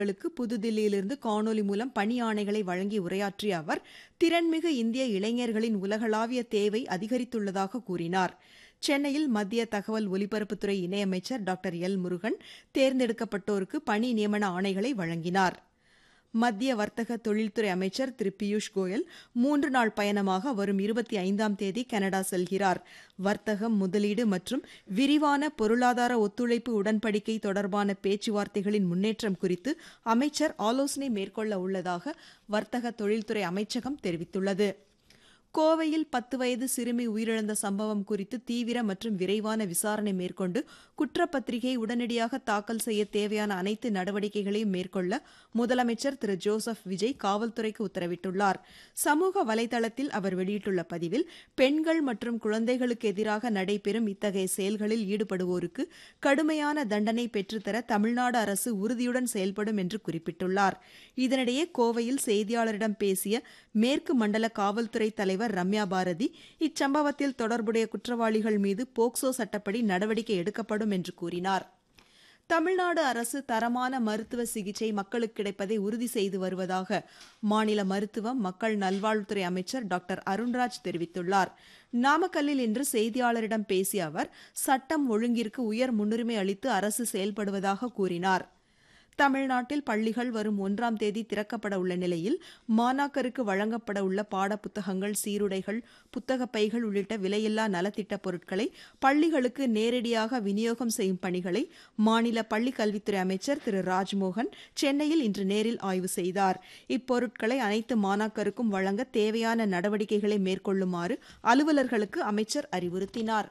களுக்கு புதுதில்லியிலிருந்து காணொலி மூலம் பணி ஆணைகளை வழங்கி உரையாற்றிய அவர் திறன்மிகு இந்திய இளைஞர்களின் உலகளாவிய தேவை அதிகரித்துள்ளதாக கூறினார் சென்னையில் மத்திய தகவல் ஒலிபரப்புத்துறை இணையமைச்சர் டாக்டர் எல் முருகன் தேர்ந்தெடுக்கப்பட்டோருக்கு பணி நியமன ஆணைகளை வழங்கினார் மத்திய வர்த்தக தொழில்துறை அமைச்சர் திரு பியூஷ் கோயல் மூன்று நாள் பயணமாக வரும் இருபத்தி ஐந்தாம் தேதி கனடா செல்கிறார் வர்த்தகம் முதலீடு மற்றும் விரிவான பொருளாதார ஒத்துழைப்பு உடன்படிக்கை தொடர்பான பேச்சுவார்த்தைகளின் முன்னேற்றம் குறித்து அமைச்சர் ஆலோசனை மேற்கொள்ள உள்ளதாக வர்த்தக தொழில்துறை அமைச்சகம் தெரிவித்துள்ளது கோவையில் பத்து வயது சிறுமி உயிரிழந்த சம்பவம் குறித்து தீவிர மற்றும் விரைவான விசாரணை மேற்கொண்டு குற்றப்பத்திரிகை உடனடியாக தாக்கல் செய்ய தேவையான அனைத்து நடவடிக்கைகளையும் மேற்கொள்ள முதலமைச்சர் திரு ஜோசப் விஜய் காவல்துறைக்கு உத்தரவிட்டுள்ளார் சமூக வலைதளத்தில் அவர் வெளியிட்டுள்ள பதிவில் பெண்கள் மற்றும் குழந்தைகளுக்கு எதிராக நடைபெறும் இத்தகைய செயல்களில் ஈடுபடுவோருக்கு கடுமையான தண்டனை பெற்றுத்தர தமிழ்நாடு அரசு உறுதியுடன் செயல்படும் என்று குறிப்பிட்டுள்ளார் இதனிடையே கோவையில் செய்தியாளரிடம் பேசிய மேற்கு மண்டல காவல்துறை தலைவர் ரம்யா பாரதி இச்சம்பவத்தில் தொடர்புடைய குற்றவாளிகள் மீது போக்சோ சட்டப்படி நடவடிக்கை எடுக்கப்படும் என்று கூறினார் தமிழ்நாடு அரசு தரமான மருத்துவ சிகிச்சை மக்களுக்கு கிடைப்பதை உறுதி செய்து வருவதாக மாநில மருத்துவம் மக்கள் நல்வாழ்வுத்துறை அமைச்சர் டாக்டர் அருண்ராஜ் தெரிவித்துள்ளார் நாமக்கல்லில் இன்று செய்தியாளரிடம் பேசிய அவர் சட்டம் ஒழுங்கிற்கு உயர் முன்னுரிமை அளித்து அரசு செயல்படுவதாக கூறினார் தமிழ்நாட்டில் பள்ளிகள் வரும் ஒன்றாம் தேதி திறக்கப்பட உள்ள நிலையில் மாணாக்கருக்கு வழங்கப்பட உள்ள பாடப்புத்தகங்கள் சீருடைகள் புத்தகப் பைகள் உள்ளிட்ட விலையில்லா நலத்திட்ட பொருட்களை பள்ளிகளுக்கு நேரடியாக விநியோகம் செய்யும் பணிகளை மாநில பள்ளிக் கல்வித்துறை அமைச்சர் திரு ராஜ்மோகன் சென்னையில் இன்று நேரில் ஆய்வு செய்தார் இப்பொருட்களை அனைத்து மாணாக்கருக்கும் வழங்க தேவையான நடவடிக்கைகளை மேற்கொள்ளுமாறு அலுவலர்களுக்கு அமைச்சர் அறிவுறுத்தினார்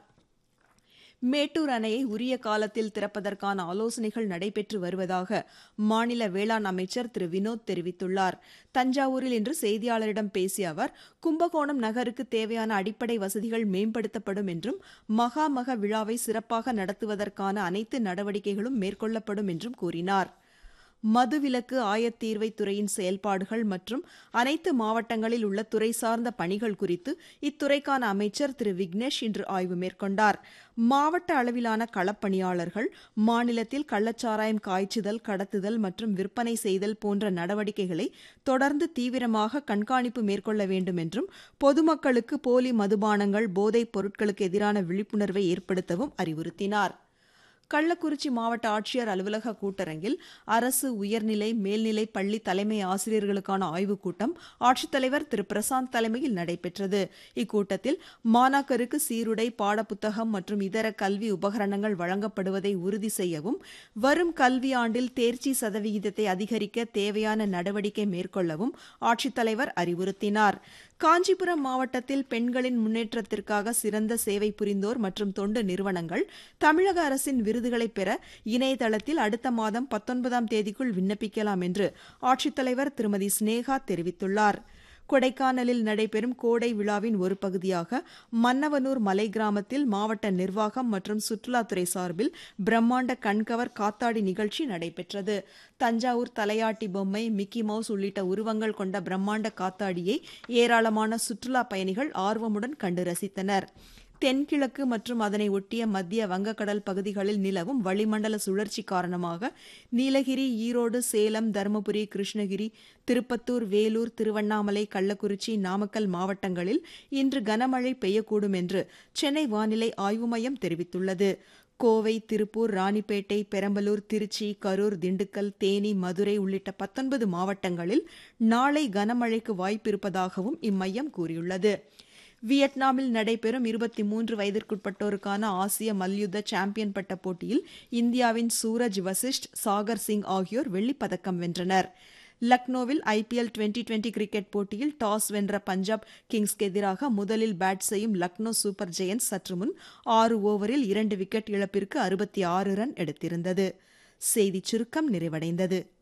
மேட்டூர் அணையை உரிய காலத்தில் திறப்பதற்கான ஆலோசனைகள் நடைபெற்று வருவதாக மாநில வேளாண் அமைச்சர் திரு வினோத் தெரிவித்துள்ளார் தஞ்சாவூரில் இன்று செய்தியாளரிடம் பேசிய அவர் கும்பகோணம் நகருக்கு தேவையான அடிப்படை வசதிகள் மேம்படுத்தப்படும் என்றும் மகாமக விழாவை சிறப்பாக நடத்துவதற்கான அனைத்து நடவடிக்கைகளும் மேற்கொள்ளப்படும் என்றும் கூறினார் மதுவிலக்கு ஆயத்தீர்வை துறையின் செயல்பாடுகள் மற்றும் அனைத்து மாவட்டங்களில் உள்ள துறை சார்ந்த பணிகள் குறித்து இத்துறைக்கான அமைச்சர் திரு விக்னேஷ் இன்று ஆய்வு மேற்கொண்டார் மாவட்ட அளவிலான களப்பணியாளர்கள் மாநிலத்தில் கள்ளச்சாராயம் காய்ச்சுதல் கடத்துதல் மற்றும் விற்பனை செய்தல் போன்ற நடவடிக்கைகளை தொடர்ந்து தீவிரமாக கண்காணிப்பு மேற்கொள்ள வேண்டும் என்றும் பொதுமக்களுக்கு போலி மதுபானங்கள் போதைப் பொருட்களுக்கு எதிரான விழிப்புணர்வை ஏற்படுத்தவும் அறிவுறுத்தினார் கள்ளக்குறிச்சி மாவட்ட ஆட்சியர் அலுவலக கூட்டரங்கில் அரசு உயர்நிலை மேல்நிலை பள்ளி தலைமை ஆசிரியர்களுக்கான ஆய்வுக் கூட்டம் ஆட்சித்தலைவர் திரு பிரசாந்த் தலைமையில் நடைபெற்றது இக்கூட்டத்தில் மாணாக்கருக்கு சீருடை பாடப்புத்தகம் மற்றும் இதர கல்வி உபகரணங்கள் வழங்கப்படுவதை உறுதி செய்யவும் வரும் கல்வியாண்டில் தேர்ச்சி சதவிகிதத்தை அதிகரிக்க தேவையான நடவடிக்கை மேற்கொள்ளவும் ஆட்சித்தலைவர் அறிவுறுத்தினார் காஞ்சிபுரம் மாவட்டத்தில் பெண்களின் முன்னேற்றத்திற்காக சிறந்த சேவை புரிந்தோர் மற்றும் தொண்டு நிறுவனங்கள் தமிழக அரசின் விருதுகளை பெற இணையதளத்தில் அடுத்த மாதம் பத்தொன்பதாம் தேதிக்குள் விண்ணப்பிக்கலாம் என்று ஆட்சித்தலைவர் திருமதி ஸ்னேகா தெரிவித்துள்ளார் கொடைக்கானலில் நடைபெறும் கோடை விழாவின் ஒரு பகுதியாக மன்னவனூர் மலை கிராமத்தில் மாவட்ட நிர்வாகம் மற்றும் சுற்றுலாத்துறை சார்பில் பிரம்மாண்ட கண்கவர் காத்தாடி நிகழ்ச்சி நடைபெற்றது தஞ்சாவூர் தலையாட்டி பொம்மை மிக்கி மவுஸ் உள்ளிட்ட உருவங்கள் கொண்ட பிரம்மாண்ட காத்தாடியை ஏராளமான சுற்றுலா பயணிகள் ஆர்வமுடன் கண்டு ரசித்தனர் தென்கிழக்கு மற்றும் அதனை ஒட்டிய மத்திய வங்கக்கடல் பகுதிகளில் நிலவும் வளிமண்டல சுழற்சி காரணமாக நீலகிரி ஈரோடு சேலம் தருமபுரி கிருஷ்ணகிரி திருப்பத்தூர் வேலூர் திருவண்ணாமலை கள்ளக்குறிச்சி நாமக்கல் மாவட்டங்களில் இன்று கனமழை பெய்யக்கூடும் என்று சென்னை வானிலை ஆய்வு மையம் தெரிவித்துள்ளது கோவை திருப்பூர் ராணிப்பேட்டை பெரம்பலூர் திருச்சி கரூர் திண்டுக்கல் தேனி மதுரை உள்ளிட்ட பத்தொன்பது மாவட்டங்களில் நாளை கனமழைக்கு வாய்ப்பிருப்பதாகவும் இம்மையம் கூறியுள்ளது வியட்நாமில் நடைபெறும் இருபத்தி மூன்று வயதிற்குட்பட்டோருக்கான ஆசிய மல்யுத்த சாம்பியன் பட்ட போட்டியில் இந்தியாவின் சூரஜ் வசிஷ்ட் சாகர் சிங் ஆகியோர் வெள்ளிப்பதக்கம் வென்றனர் லக்னோவில் ஐபிஎல் டுவெண்டி டுவெண்டி கிரிக்கெட் போட்டியில் டாஸ் வென்ற பஞ்சாப் கிங்ஸ்க்கு எதிராக முதலில் பேட் செய்யும் லக்னோ சூப்பர் ஜெயன்ஸ் சற்று முன் ஆறு ஓவரில் இரண்டு விக்கெட் இழப்பிற்கு அறுபத்தி ஆறு ரன் எடுத்திருந்தது செய்திச் சுருக்கம் நிறைவடைந்தது